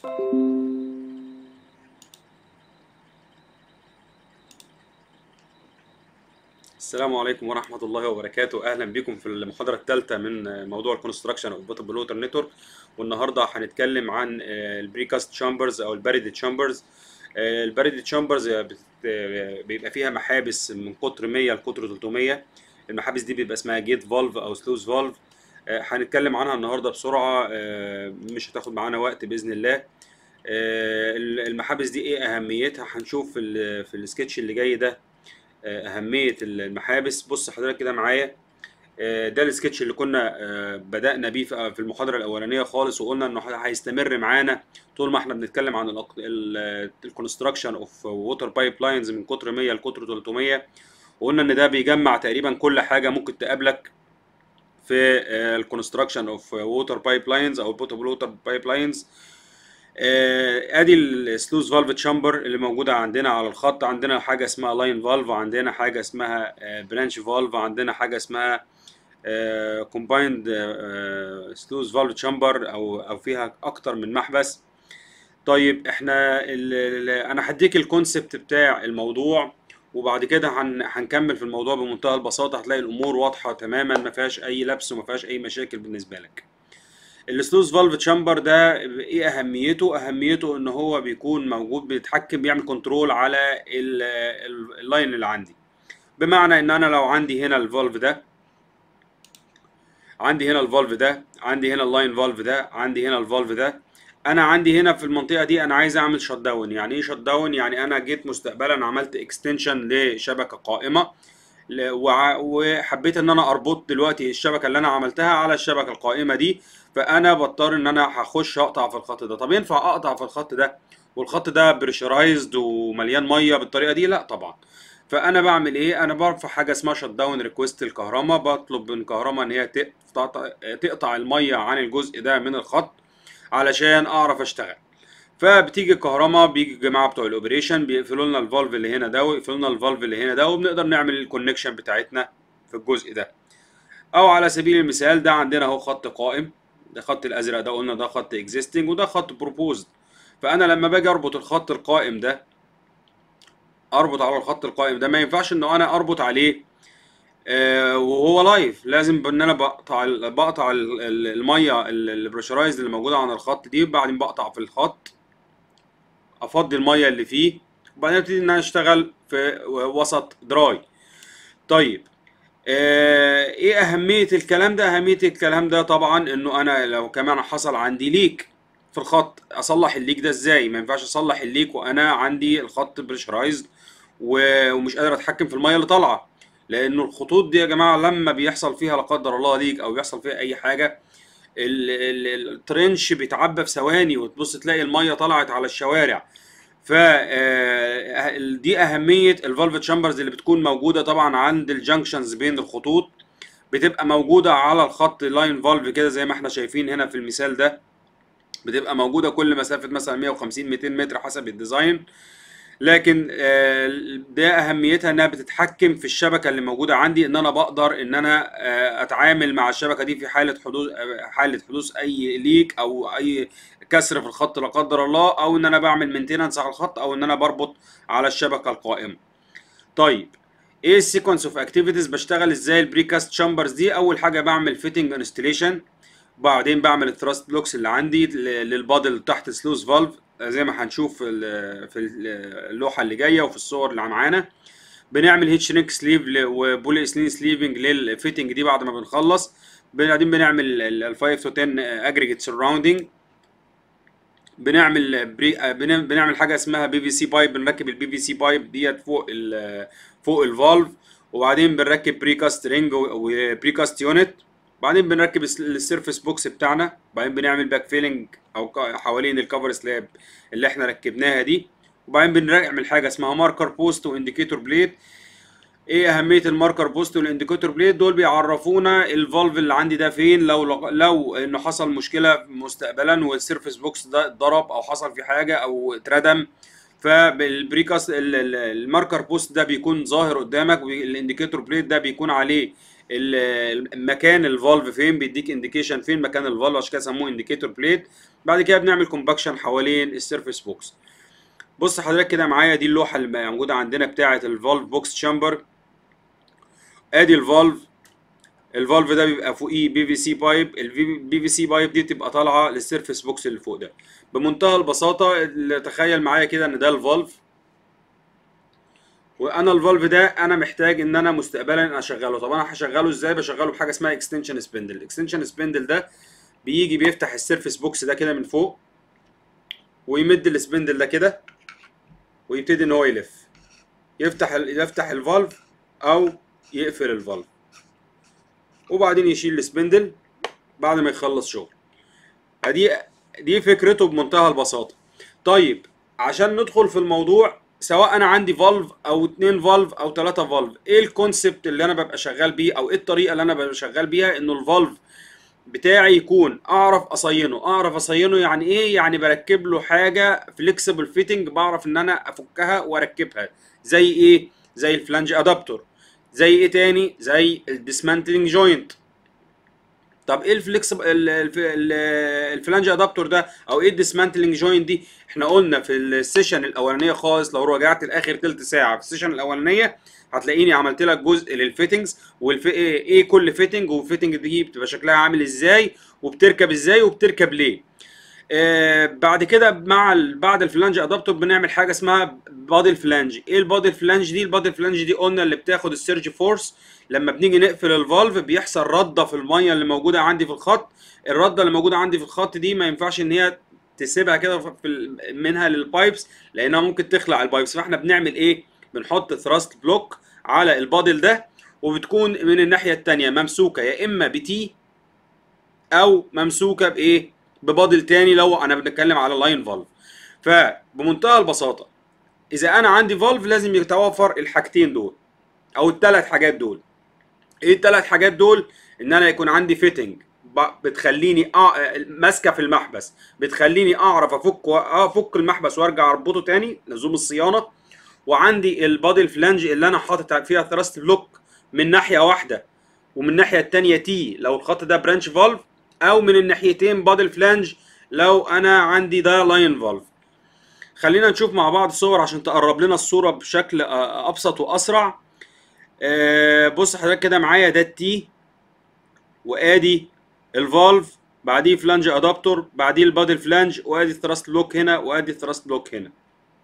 السلام عليكم ورحمة الله وبركاته أهلا بكم في المحاضرة الثالثة من موضوع الكونستراكشن أو بوتابل ووتر نتورك والنهاردة هنتكلم عن البريكاست تشامبرز أو البارد تشامبرز البارد تشامبرز بيبقى فيها محابس من قطر 100 لقطر 300 المحابس دي بيبقى اسمها جيت فالف أو سلوز فالف هنتكلم عنها النهاردة بسرعة مش هتاخد معانا وقت بإذن الله المحابس دي ايه اهميتها هنشوف في ال في السكتش اللي جاي ده اهميه المحابس بص حضرتك كده معايا ده السكتش اللي كنا بدانا بيه في المحاضره الاولانيه خالص وقلنا انه هيستمر معانا طول ما احنا بنتكلم عن الكونستراكشن اوف ووتر بايب لاينز من قطر 100 لقطر 300 وقلنا ان ده بيجمع تقريبا كل حاجه ممكن تقابلك في الكونستراكشن اوف ووتر بايب لاينز او بوتابل ووتر بايب لاينز ادي السلوز فالف تشامبر اللي موجوده عندنا على الخط عندنا حاجه اسمها لاين فالف عندنا حاجه اسمها برانش فالف عندنا حاجه اسمها كومبايند سلوز فالف تشامبر او او فيها اكتر من محبس طيب احنا انا هديك الكونسبت بتاع الموضوع وبعد كده هنكمل في الموضوع بمنتهى البساطه هتلاقي الامور واضحه تماما ما فيهاش اي لبس وما فيهاش اي مشاكل بالنسبه لك السلوز فالف تشامبر ده ايه اهميته اهميته ان هو بيكون موجود بيتحكم بيعمل كنترول على اللاين اللي عندي بمعنى ان انا لو عندي هنا الفالف ده عندي هنا الفالف ده عندي هنا اللاين فالف ده عندي هنا الفالف ده انا عندي هنا في المنطقه دي انا عايز اعمل شت داون يعني ايه شت داون يعني انا جيت مستقبلا عملت اكستنشن لشبكه قائمه وحبيت ان انا اربط دلوقتي الشبكه اللي انا عملتها على الشبكه القائمه دي فانا بضطر ان انا هخش اقطع في الخط ده طب ينفع اقطع في الخط ده والخط ده بريشرايزد ومليان ميه بالطريقه دي لا طبعا فانا بعمل ايه انا برفع حاجه اسمها شت داون ريكويست الكهرباء بطلب من الكهرباء ان هي تقطع تقطع الميه عن الجزء ده من الخط علشان اعرف اشتغل فبتيجي الكهرباء بيجي الجماعه بتوع الاوبريشن بيقفلوا لنا الفالف اللي هنا ده ويقفلوا لنا الفالف اللي هنا ده وبنقدر نعمل الكونكشن بتاعتنا في الجزء ده او على سبيل المثال ده عندنا اهو خط قائم ده خط الازرق ده قلنا ده خط اكزيستنج وده خط بروبوزد فانا لما باجي اربط الخط القائم ده اربط على الخط القائم ده ما ينفعش ان انا اربط عليه آه وهو لايف لازم ان انا بقطع بقطع الميه البريشرايزد اللي موجوده على الخط دي وبعدين بقطع في الخط افضي الميه اللي فيه وبعدين ابتدي ان انا اشتغل في وسط دراي طيب آه ايه اهميه الكلام ده اهميه الكلام ده طبعا انه انا لو كمان حصل عندي ليك في الخط اصلح الليك ده ازاي ما ينفعش اصلح الليك وانا عندي الخط بريشرايزد ومش قادر اتحكم في الميه اللي طالعه لانه الخطوط دي يا جماعه لما بيحصل فيها لا قدر الله ليك او بيحصل فيها اي حاجه الترنش بيتعبى في ثواني وتبص تلاقي الميه طلعت على الشوارع ف دي اهميه الفالف تشامبرز اللي بتكون موجوده طبعا عند الجنكشنز بين الخطوط بتبقى موجوده على الخط لاين فالف كده زي ما احنا شايفين هنا في المثال ده بتبقى موجوده كل مسافه مثلا 150 200 متر حسب الديزاين لكن ده اهميتها انها بتتحكم في الشبكه اللي موجوده عندي ان انا بقدر ان انا اتعامل مع الشبكه دي في حاله حدوث حاله حدوث اي ليك او اي كسر في الخط لا قدر الله او ان انا بعمل مينتيننس على الخط او ان انا بربط على الشبكه القائمه طيب ايه السيكونس اوف اكتيفيتيز بشتغل ازاي البريكاست تشامبرز دي اول حاجه بعمل فيتنج انستليشن بعدين بعمل الثراست بلوكس اللي عندي للبادل تحت سلوز فالف زي ما هنشوف في في اللوحه اللي جايه وفي الصور اللي معانا بنعمل هيت شرينك سليف وبولي سلين سليفنج للفيتنج دي بعد ما بنخلص بعدين بنعمل ال 5 تو 10 اجريجيت سراوندنج بنعمل بري بنعمل حاجه اسمها بي في سي بايب بنركب البي في سي بايب ديت فوق ال فوق الفالف وبعدين بنركب بريكاست رينج وبريكاست يونت بعدين بنركب السيرفيس بوكس بتاعنا بعدين بنعمل باك فيلنج او حوالين الكفر سلاب اللي احنا ركبناها دي وبعدين بنعمل حاجه اسمها ماركر بوست وانديكيتور بليد ايه اهميه الماركر بوست والانديكيتور بليد دول بيعرفونا الفالف اللي عندي ده فين لو لو انه حصل مشكله مستقبلا والسيرفيس بوكس ده اتضرب او حصل فيه حاجه او اتردم فالبريكاست الماركر بوست ده بيكون ظاهر قدامك والانديكيتور بليد ده بيكون عليه ال- مكان الفالف فين بيديك انديكيشن فين مكان الفالف عشان كده سموه انديكيتور بليت بعد كده بنعمل كومباكشن حوالين السيرفيس بوكس بص حضرتك كده معايا دي اللوحه اللي موجوده عندنا بتاعه الفالف بوكس تشامبر ادي الفالف الفالف ده بيبقى فوقيه بي في سي بايب البي في سي بايب دي بتبقى طالعه للسيرفيس بوكس اللي فوق ده بمنتهى البساطه اللي تخيل معايا كده ان ده الفالف وانا الفالف ده انا محتاج ان انا مستقبلا اشغله طب انا هشغله ازاي بشغله بحاجه اسمها اكستنشن سبندل الاكستنشن سبندل ده بيجي بيفتح السيرفيس بوكس ده كده من فوق ويمد السبندل ده كده ويبتدي ان هو يلف يفتح ال- يفتح الفالف او يقفل الفالف وبعدين يشيل السبندل بعد ما يخلص شغل دي دي فكرته بمنتهى البساطه طيب عشان ندخل في الموضوع سواء انا عندي فالف او اتنين فالف او تلاتة فالف ايه الكونسبت اللي انا ببقى شغال بيه او ايه الطريقه اللي انا ببقى شغال بيها انه الفالف بتاعي يكون اعرف اصينه اعرف اصينه يعني ايه يعني بركب له حاجه فليكسبل فيتنج بعرف ان انا افكها واركبها زي ايه زي الفلانج ادابتور زي ايه تاني زي الديسمانتلينج جوينت طب ايه الفليكسب الفلانج ادابتور ده او ايه الديسمانتلينج جوينت دي احنا قلنا في السيشن الاولانيه خالص لو رجعت لاخر تلت ساعه في السيشن الاولانيه هتلاقيني عملت لك جزء للفيتنجز والف... ايه كل فيتنج والفيتنج دي بتبقى شكلها عامل ازاي وبتركب ازاي وبتركب ليه آه بعد كده مع ال... بعد الفلانج ادابتور بنعمل حاجه اسمها بادي فلانج ايه البادي فلانج دي البادي فلانج دي قلنا اللي بتاخد السيرج فورس لما بنيجي نقفل الفالف بيحصل رده في الميه اللي موجوده عندي في الخط الرده اللي موجوده عندي في الخط دي ما ينفعش ان هي تسيبها كده في ال- منها للبايبس لانها ممكن تخلع البايبس فاحنا بنعمل ايه بنحط ثراست بلوك على البادل ده وبتكون من الناحيه التانيه ممسوكه يا اما بتي او ممسوكه بايه ببادل تاني لو انا بنتكلم على لاين فالف فبمنتهى البساطه اذا انا عندي فالف لازم يتوفر الحاجتين دول او الثلاث حاجات دول ايه الثلاث حاجات دول ان انا يكون عندي فيتنج بتخليني أع... ماسكه في المحبس بتخليني اعرف افك و... افك المحبس وارجع اربطه تاني لزوم الصيانه وعندي البادي الفلانج اللي انا حاطط فيها ثراست بلوك من ناحيه واحده ومن الناحيه التانيه تي لو الخط ده برانش فالف او من الناحيتين بادي فلانج لو انا عندي ده لاين فالف خلينا نشوف مع بعض صور عشان تقرب لنا الصوره بشكل آه، ابسط واسرع آه، بص حضرتك كده معايا ده التي وادي الفالف بعديه فلانج ادابتور بعديه البادي الفلانج وادي الثراست بلوك هنا وادي الثراست بلوك هنا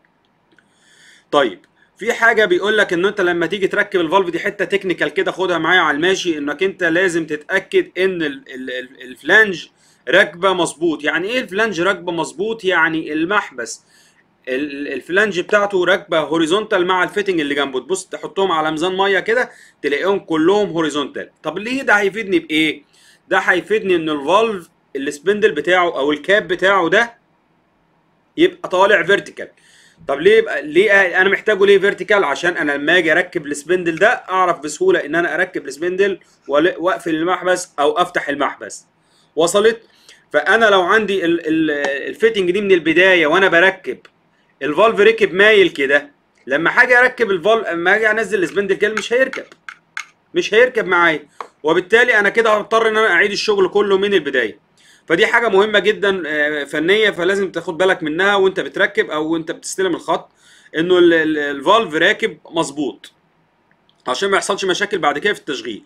طيب في حاجه بيقول لك ان انت لما تيجي تركب الفالف دي حته تكنيكال كده خدها معايا على الماشي انك انت لازم تتاكد ان ال- ال- ال- الفلانج راكبه مظبوط يعني ايه الفلانج راكبه مظبوط يعني المحبس ال- الفلانج بتاعته راكبه هوريزونتال مع الفيتنج اللي جنبه تبص تحطهم على ميزان ميه كده تلاقيهم كلهم هوريزونتال طب ليه ده هيفيدني بايه ده هيفيدني ان الفالف السبندل بتاعه او الكاب بتاعه ده يبقى طالع فيرتيكال طب ليه يبقى ليه انا محتاجه ليه فيرتيكال عشان انا لما اجي اركب السبندل ده اعرف بسهوله ان انا اركب السبندل وال- واقفل المحبس او افتح المحبس وصلت فانا لو عندي ال- ال- الفيتنج دي من البدايه وانا بركب الفالف ركب مايل كده لما حاجه اركب الفالف لما اجي انزل السبندل كده مش هيركب مش هيركب معايا وبالتالي انا كده هضطر ان انا اعيد الشغل كله من البدايه فدي حاجه مهمه جدا آه، فنيه فلازم تاخد بالك منها وانت بتركب او وانت بتستلم الخط انه ال- ال- الفالف راكب مظبوط عشان ما يحصلش مشاكل بعد كده في التشغيل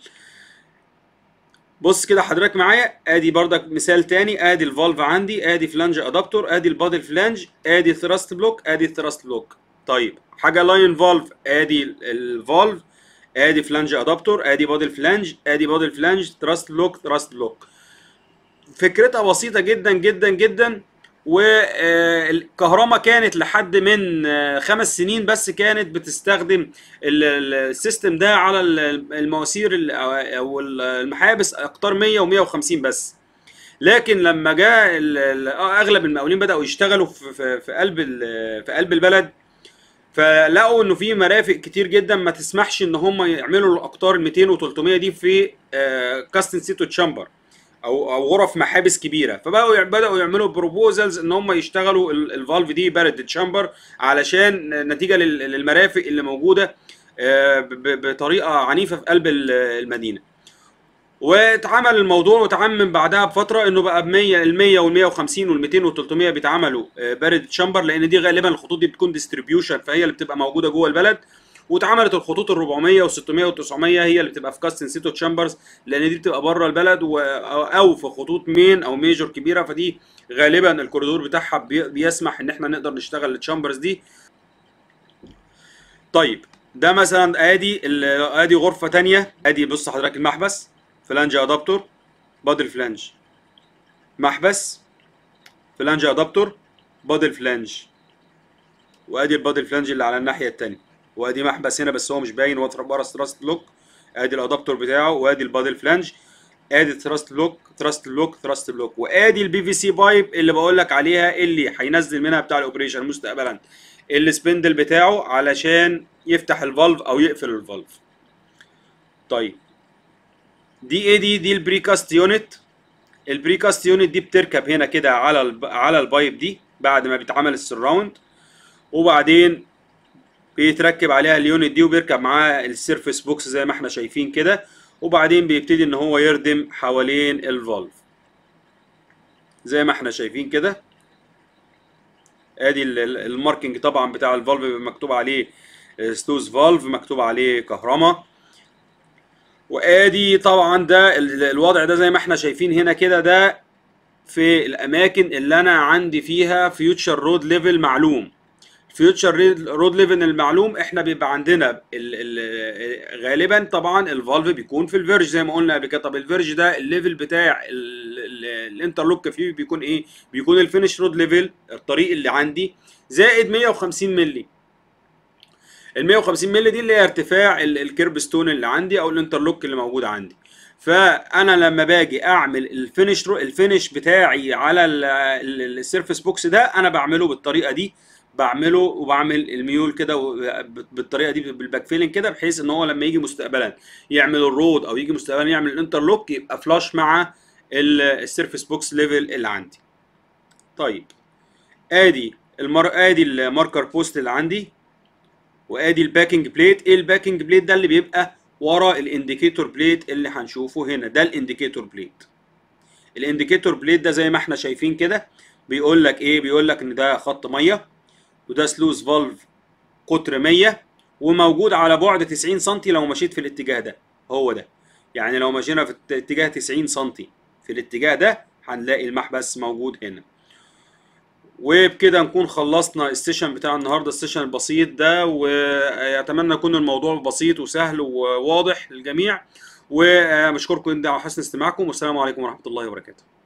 بص كده حضرتك معايا ادي بردك مثال تاني ادي الفالف عندي ادي فلانج ادابتور ادي البادي فلانج ادي الثراست بلوك ادي الثراست بلوك طيب حاجه لاين فالف ادي ال- الفالف ادي فلانج ادابتور ادي بادي فلانج ادي بادي فلانج ثراست بلوك ثراست بلوك فكرتها بسيطه جدا جدا جدا والكهرباء كانت لحد من آه، خمس سنين بس كانت بتستخدم ال- ال- السيستم ده على ال- المواسير ال- او ال- المحابس اقطار 100 و150 بس لكن لما جاء ال- ال- آه، اغلب المقاولين بداوا يشتغلوا في في في قلب ال- في قلب البلد فلقوا انه في مرافق كتير جدا ما تسمحش ان هم يعملوا الاقطار ال 200 و 300 دي في كاستن سيتو تشامبر او او غرف محابس كبيره فبقوا بداوا يعملوا بروبوزلز ان هم يشتغلوا ال- الفالف دي بارد تشامبر علشان نتيجه لل- للمرافق اللي موجوده آه، ب- ب- بطريقه عنيفه في قلب ال- المدينه واتعمل الموضوع واتعمم بعدها بفتره انه بقى ب 100 ال 100 وال 150 وال 200 وال 300 بيتعملوا آه، بارد تشامبر لان دي غالبا الخطوط دي بتكون ديستريبيوشن فهي اللي بتبقى موجوده جوه البلد واتعملت الخطوط ال 400 وال 600 وال 900 هي اللي بتبقى في كاستن سيتو تشامبرز لان دي بتبقى بره البلد و... او في خطوط مين او ميجور كبيره فدي غالبا الكوريدور بتاعها بي... بيسمح ان احنا نقدر نشتغل التشامبرز دي طيب ده مثلا ادي ال- ادي غرفه تانية ادي بص حضرتك المحبس فلانج ادابتور بادل فلانج محبس فلانج ادابتور بادل فلانج وادي البادل فلانج اللي على الناحيه التانية وادي محبس هنا بس هو مش باين هو بره ثراست لوك ادي الادابتور بتاعه وادي البادل فلانج ادي ثراست لوك ثراست لوك ثراست لوك وادي البي في سي بايب اللي بقول لك عليها اللي هينزل منها بتاع الاوبريشن مستقبلا السبندل بتاعه علشان يفتح الفالف او يقفل الفالف طيب دي ايه دي دي البريكاست يونت البريكاست يونت دي بتركب هنا كده على الب... على البايب دي بعد ما بيتعمل السراوند وبعدين بيتركب عليها اليونت دي وبيركب معاها السيرفيس بوكس زي ما احنا شايفين كده وبعدين بيبتدي ان هو يردم حوالين الفالف زي ما احنا شايفين كده ادي ال- ال- الماركينج طبعا بتاع الفالف بيبقى مكتوب عليه ستوز فالف مكتوب عليه كهرما وادي طبعا ده ال- الوضع ده زي ما احنا شايفين هنا كده ده في الاماكن اللي انا عندي فيها فيوتشر رود ليفل معلوم فيوتشر رود ليفل المعلوم احنا بيبقى عندنا ال ال غالبا طبعا الفالف بيكون في الفيرج زي ما قلنا قبل كده طب الفيرج ده الليفل بتاع الانترلوك فيه بيكون ايه بيكون الفينش رود ليفل الطريق اللي عندي زائد 150 مللي ال 150 مللي دي اللي هي ارتفاع ال- الكيرب ستون اللي عندي او الانترلوك اللي موجود عندي فانا لما باجي اعمل الفينش رو الفينش بتاعي على ال- ال- السيرفيس بوكس ده انا بعمله بالطريقه دي بعمله وبعمل الميول كده و- بالطريقه دي بالباك فيلنج كده بحيث ان هو لما يجي مستقبلا يعمل الرود او يجي مستقبلا يعمل الانترلوك يبقى فلاش مع ال- السيرفيس بوكس ليفل اللي عندي طيب ادي المر ادي الماركر بوست اللي عندي وادي الباكنج بليت ايه الباكنج بليت ده اللي بيبقى ورا الانديكيتور بليت اللي هنشوفه هنا ده الانديكيتور بليت الانديكيتور بليت ده زي ما احنا شايفين كده بيقول لك ايه بيقول لك ان ده خط ميه وده سلوز فالف قطر 100 وموجود على بعد 90 سم لو مشيت في الاتجاه ده هو ده يعني لو مشينا في اتجاه 90 سم في الاتجاه ده هنلاقي المحبس موجود هنا وبكده نكون خلصنا السيشن بتاع النهارده السيشن البسيط ده واتمنى يكون الموضوع بسيط وسهل وواضح للجميع وبشكركم على حسن استماعكم والسلام عليكم ورحمه الله وبركاته